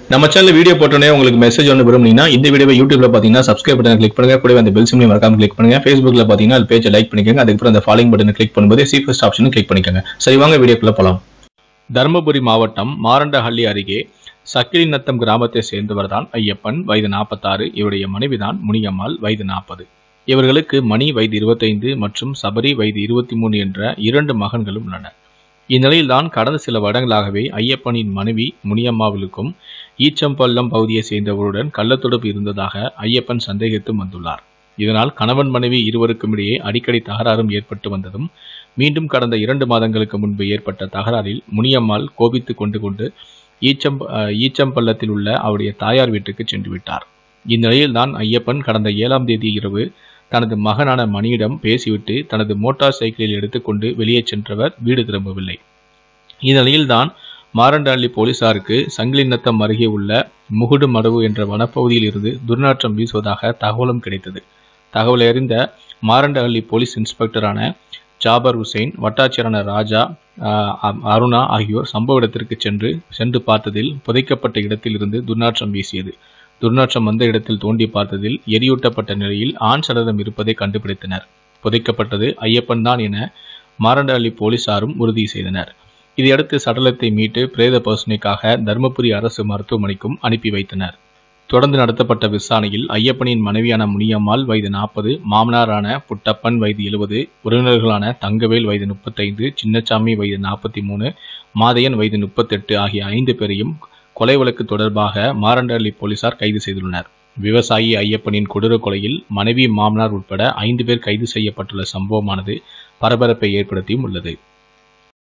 நம்ம channel video போட்டோன்னே உங்களுக்கு மெசேஜ் ஒன்று விரும்புனீங்கன்னா இந்த வீடியோவை யூடியூப்ல பார்த்தீங்கன்னா சப்ஸ்கிரைப் பட்டன் கிளிக் பண்ணுங்க கூடவே அந்த பெல் சிம்லையும் மறக்காம கிளிக் பண்ணுங்க ஃபேஸ்புக்ல பார்த்தீங்கன்னா அது பேஜை லைக் பண்ணிக்கோங்க அதுக்கப்புறம் அந்த ஃபாலோயிங் பட்டனை கிளிக் பண்ணும்போது சி ஃபர்ஸ்ட் ஆப்ஷனும் கிளிக் பண்ணிக்கோங்க சரி வாங்க வீடியோக்குள்ள போலாம் தருமபுரி மாவட்டம் மாரண்டஹள்ளி அருகே சக்கிலிநத்தம் கிராமத்தை சேர்ந்தவர் தான் ஐயப்பன் வயது நாற்பத்தாறு இவருடைய மனைவிதான் முனியம்மாள் வயது நாற்பது இவர்களுக்கு மணி வயது இருபத்தைந்து மற்றும் சபரி வயது இருபத்தி மூணு என்ற இரண்டு மகன்களும் உள்ளனர் இந்நிலையில்தான் கடந்த சில வருடங்களாகவே ஐயப்பனின் மனைவி முனியம்மாவிற்கும் ஈச்சம்பள்ளம் பகுதியை சேர்ந்தவருடன் கள்ளத்தொடர்பு இருந்ததாக ஐயப்பன் சந்தேகித்து வந்துள்ளார் இதனால் கணவன் மனைவி இருவருக்கும் இடையே அடிக்கடி தகராறும் ஏற்பட்டு வந்ததும் மீண்டும் கடந்த இரண்டு மாதங்களுக்கு முன்பு ஏற்பட்ட தகராறில் முனியம்மாள் கோபித்து கொண்டு கொண்டு ஈச்சம் அஹ், ஈச்சம்பள்ளத்தில் உள்ள அவருடைய தாயார் வீட்டுக்கு சென்று விட்டார் இந்நிலையில்தான் ஐயப்பன் கடந்த ஏழாம் தேதி இரவு தனது மகனான மணியிடம் பேசிவிட்டு தனது மோட்டார் சைக்கிளில் எடுத்துக்கொண்டு வெளியே சென்றவர் வீடு திரும்பவில்லை இந்நிலையில்தான் மாரண்டஹள்ளி போலீசாருக்கு சங்கிலிநத்தம் அருகே உள்ள முகுடு மடவு என்ற வனப்பகுதியில் இருந்து துர்நாற்றம் வீசுவதாக தகவலும் கிடைத்தது தகவலை அறிந்த மாரண்டஹள்ளி போலீஸ் இன்ஸ்பெக்டரான ஜாபர் ஹுசைன் வட்டாட்சியரான ராஜா ஆஹ், அ- அருணா ஆகியோர் சம்பவ இடத்திற்கு சென்று சென்று பார்த்ததில் புதைக்கப்பட்ட இடத்தில் இருந்து துர்நாற்றம் வீசியது துர்நாற்றம் வந்த இடத்தில் தோண்டி பார்த்ததில் எரியூட்டப்பட்ட நிலையில் ஆண் சடலம் இருப்பதை கண்டுபிடித்தனர் புதைக்கப்பட்டது ஐயப்பன் தான் என மாரண்டஹள்ளி போலீசாரும் உறுதி செய்தனர் இதையடுத்து சடலத்தை மீட்டு பிரேத பரிசோதனைக்காக தருமபுரி அரசு மருத்துவமனைக்கும் அனுப்பி வைத்தனர் தொடர்ந்து நடத்தப்பட்ட விசாரணையில் ஐயப்பனின் மனைவியான முனியம்மாள் வயது நாற்பது மாமனாரான புட்டப்பன் வயது எழுபது உறவினர்களான தங்கவேல் வயது முப்பத்தைந்து சின்னசாமி வயது நாற்பத்தி மூணு மாதையன் வயது முப்பத்தெட்டு ஆகிய ஐந்து பேரையும் கொலை வழக்கு தொடர்பாக மாரண்டஹள்ளி போலீசார் கைது செய்துள்ளனர் விவசாயி ஐயப்பனின் கொடூர கொலையில் மனைவி மாமனார் உட்பட ஐந்து பேர் கைது செய்யப்பட்டுள்ள சம்பவமானது பரபரப்பை ஏற்படுத்தியும் உள்ளது